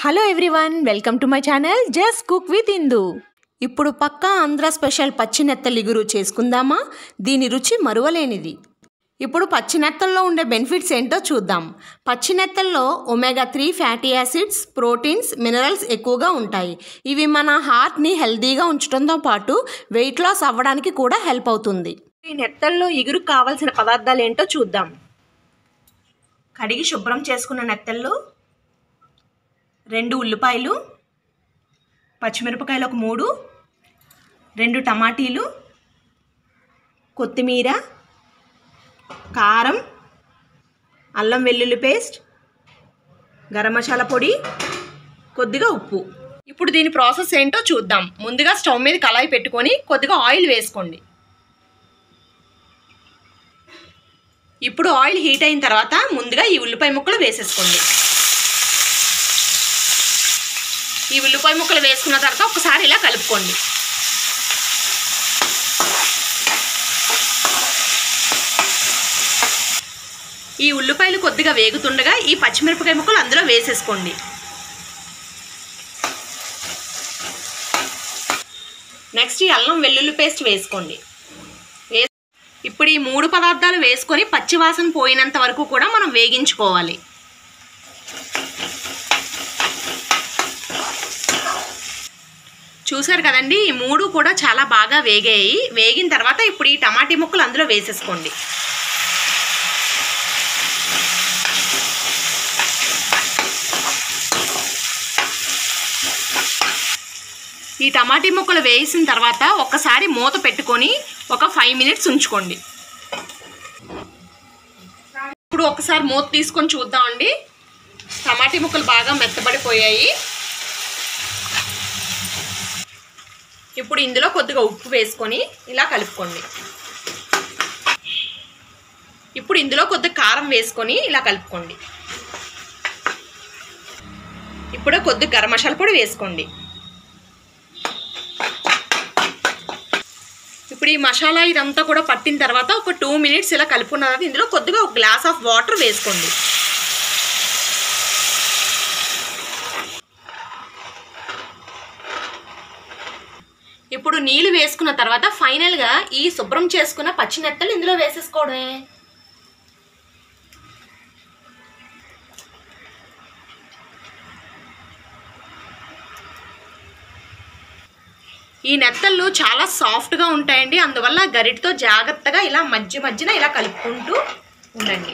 hello everyone welcome to my channel just cook with Indu ఇప్పుడు పక్కా Andhra special పచ్చినెత్తలు ఇగురు చేసుకుందామా దీని రుచి మరువలేనిది ఇప్పుడు పచ్చినెత్తల్లో ఉండే బెనిఫిట్స్ ఏంటో చూద్దాం పచ్చినెత్తల్లో omega three fatty acids proteins minerals ఎక్కువగా ఉంటాయి ఇవి మన హార్ట్ని హెల్తీగా ఉంచడంతో పాటు వెయిట్ లాస్ అవ్వడానికి కూడా హెల్ప్ అవుతుంది ఈ నెత్తల్లో ఇగురు కావాల్సిన పదార్థాలు ఏంటో చూద్దాం కడిగి శుభ్రం చేసుకున్న నెత్తళ్ళు రెండు ఉల్లిపాయలు పచ్చిమిరపకాయలు ఒక మూడు రెండు టమాటీలు కొత్తిమీర కారం అల్లం వెల్లుల్లి పేస్ట్ గరం మసాలా పొడి కొద్దిగా ఉప్పు ఇప్పుడు దీని ప్రాసెస్ ఏంటో చూద్దాం ముందుగా స్టవ్ మీద కళాయి పెట్టుకొని కొద్దిగా ఆయిల్ వేసుకోండి ఇప్పుడు ఆయిల్ హీట్ అయిన తర్వాత ముందుగా ఈ ఉల్లిపాయ ముక్కలు వేసేసుకోండి ఈ ఉల్లిపాయ ముక్కలు వేసుకున్న తర్వాత ఒకసారి ఇలా కలుపుకోండి ఈ ఉల్లిపాయలు కొద్దిగా వేగుతుండగా ఈ పచ్చిమిరపకాయ ముక్కలు అందులో వేసేసుకోండి నెక్స్ట్ ఈ అల్లం వెల్లుల్లి పేస్ట్ వేసుకోండి ఇప్పుడు ఈ మూడు పదార్థాలు వేసుకొని పచ్చివాసన పోయినంత వరకు కూడా మనం వేగించుకోవాలి చూసారు కదండి ఈ మూడు కూడా చాలా బాగా వేగాయి వేగిన తర్వాత ఇప్పుడు ఈ టమాటీ ముక్కలు అందులో వేసేసుకోండి ఈ టమాటీ ముక్కలు వేసిన తర్వాత ఒక్కసారి మూత పెట్టుకొని ఒక ఫైవ్ మినిట్స్ ఉంచుకోండి ఇప్పుడు ఒకసారి మూత తీసుకొని చూద్దామండి టమాటీ ముక్కలు బాగా మెత్తబడిపోయాయి ఇప్పుడు ఇందులో కొద్దిగా ఉప్పు వేసుకొని ఇలా కలుపుకోండి ఇప్పుడు ఇందులో కొద్దిగా కారం వేసుకొని ఇలా కలుపుకోండి ఇప్పుడు కొద్దిగా గరం మసాలా పొడి వేసుకోండి ఇప్పుడు ఈ మసాలా ఇదంతా కూడా పట్టిన తర్వాత ఒక టూ మినిట్స్ ఇలా కలుపుకున్న తర్వాత ఇందులో కొద్దిగా ఒక గ్లాస్ ఆఫ్ వాటర్ వేసుకోండి ఇప్పుడు నీళ్ళు వేసుకున్న తర్వాత ఫైనల్గా ఈ శుభ్రం చేసుకున్న పచ్చినెత్తలు ఇందులో వేసేసుకోవడమే ఈ నెత్తళ్ళు చాలా సాఫ్ట్గా ఉంటాయండి అందువల్ల గరిటతో జాగ్రత్తగా ఇలా మధ్య మధ్యన ఇలా కలుపుకుంటూ ఉండండి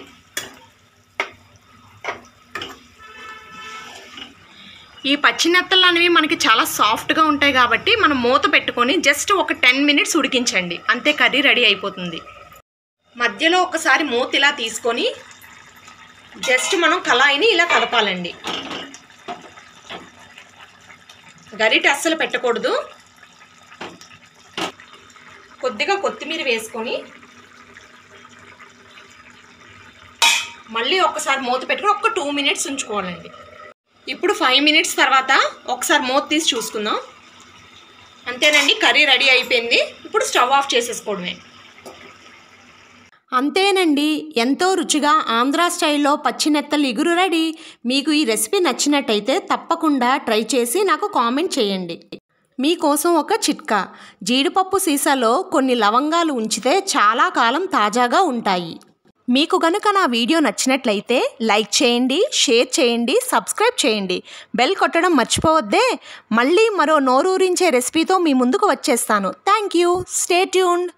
ఈ పచ్చి నెత్తళ్ళు అనేవి మనకి చాలా సాఫ్ట్గా ఉంటాయి కాబట్టి మనం మూత పెట్టుకొని జస్ట్ ఒక టెన్ మినిట్స్ ఉడికించండి అంతే కర్రీ రెడీ అయిపోతుంది మధ్యలో ఒకసారి మూత ఇలా తీసుకొని జస్ట్ మనం కళాయిని ఇలా కలపాలండి గరిట అస్సలు పెట్టకూడదు కొద్దిగా కొత్తిమీర వేసుకొని మళ్ళీ ఒకసారి మూత పెట్టుకొని ఒక టూ మినిట్స్ ఉంచుకోవాలండి ఇప్పుడు ఫైవ్ మినిట్స్ తర్వాత ఒకసారి మూత తీసి చూసుకుందాం అంతేనండి కర్రీ రెడీ అయిపోయింది ఇప్పుడు స్టవ్ ఆఫ్ చేసేసుకోవడమే అంతేనండి ఎంతో రుచిగా ఆంధ్ర స్టైల్లో పచ్చినెత్తలు ఇగురు రెడీ మీకు ఈ రెసిపీ నచ్చినట్టయితే తప్పకుండా ట్రై చేసి నాకు కామెంట్ చేయండి మీకోసం ఒక చిట్కా జీడిపప్పు సీసాలో కొన్ని లవంగాలు ఉంచితే చాలా కాలం తాజాగా ఉంటాయి మీకు గనుక నా వీడియో నచ్చినట్లయితే లైక్ చేయండి షేర్ చేయండి సబ్స్క్రైబ్ చేయండి బెల్ కొట్టడం మర్చిపోవద్దే మళ్ళీ మరో నోరూరించే రెసిపీతో మీ ముందుకు వచ్చేస్తాను థ్యాంక్ యూ స్టే ట్యూన్డ్